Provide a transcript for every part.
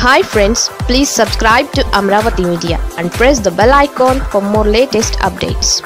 hi friends please subscribe to Amaravati media and press the bell icon for more latest updates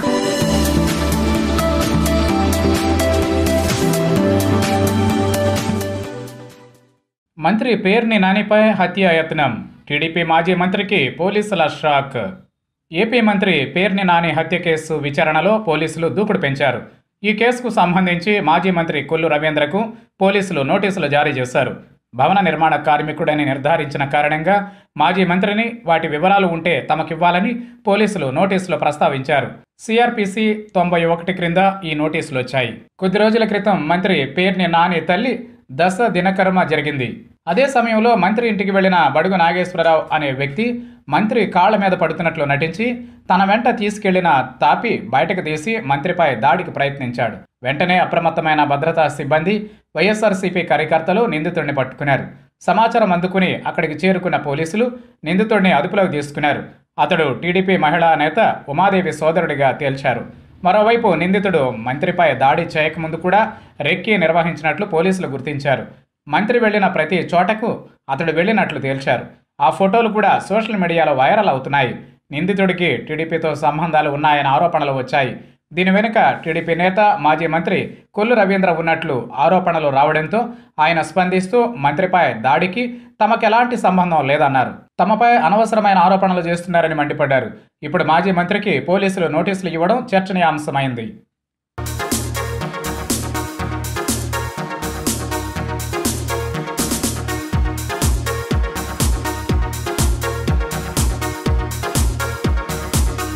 మంత్రి పేర్ని నానిపై హత్యాయత్నం TDP మాజీ మంత్రికి పోలీసుల shock AP మంత్రి పేర్ని నాని హత్య కేసు విచారణలో పోలీసులు దూకుడు పెంచారు ఈ కేసుకు సంబంధించి మాజీ మంత్రి కొల్లు రవీంద్రకు పోలీసులు నోటీసులు జారీ చేశారు భవన నిర్మాణ కార్మికుడని నిర్ధారించిన కారణంగా మాజీ మంత్రిని వాటి వివరాలు ఉంటే తమకివ్వాలని పోలీసులు నోటీసులు ప్రస్తావించారు సిఆర్పిసి తొంభై ఒకటి క్రింద ఈ నోటీసులు వచ్చాయి కొద్ది రోజుల క్రితం మంత్రి పేర్ని నాని తల్లి దశ దినకర్మ జరిగింది అదే సమయంలో మంత్రి ఇంటికి వెళ్లిన బడుగు నాగేశ్వరరావు అనే వ్యక్తి మంత్రి కాళ్ల మీద పడుతున్నట్లు నటించి తన వెంట తీసుకెళ్లిన తాపి బయటకు తీసి మంత్రిపై దాడికి ప్రయత్నించాడు వెంటనే అప్రమత్తమైన భద్రతా సిబ్బంది వైఎస్ఆర్సీపీ కార్యకర్తలు నిందితుడిని పట్టుకున్నారు సమాచారం అందుకుని అక్కడికి చేరుకున్న పోలీసులు నిందితుడిని అదుపులోకి తీసుకున్నారు అతడు టీడీపీ మహిళా నేత ఉమాదేవి సోదరుడిగా తేల్చారు మరోవైపు నిందితుడు మంత్రిపై దాడి చేయకముందు కూడా రెక్కి నిర్వహించినట్లు పోలీసులు గుర్తించారు మంత్రి వెళ్లిన ప్రతి చోటకు అతడు వెళ్ళినట్లు తేల్చారు ఆ ఫోటోలు కూడా సోషల్ మీడియాలో వైరల్ అవుతున్నాయి నిందితుడికి టీడీపీతో సంబంధాలు ఉన్నాయన్న ఆరోపణలు వచ్చాయి దీని వెనుక టీడీపీ నేత మాజీ మంత్రి కొల్లు రవీంద్ర ఉన్నట్లు ఆరోపణలు రావడంతో ఆయన స్పందిస్తూ మంత్రిపై దాడికి తమకెలాంటి సంబంధం లేదన్నారు తమపై అనవసరమైన ఆరోపణలు చేస్తున్నారని మండిపడ్డారు ఇప్పుడు మాజీ మంత్రికి పోలీసులు నోటీసులు ఇవ్వడం చర్చనీయాంశమైంది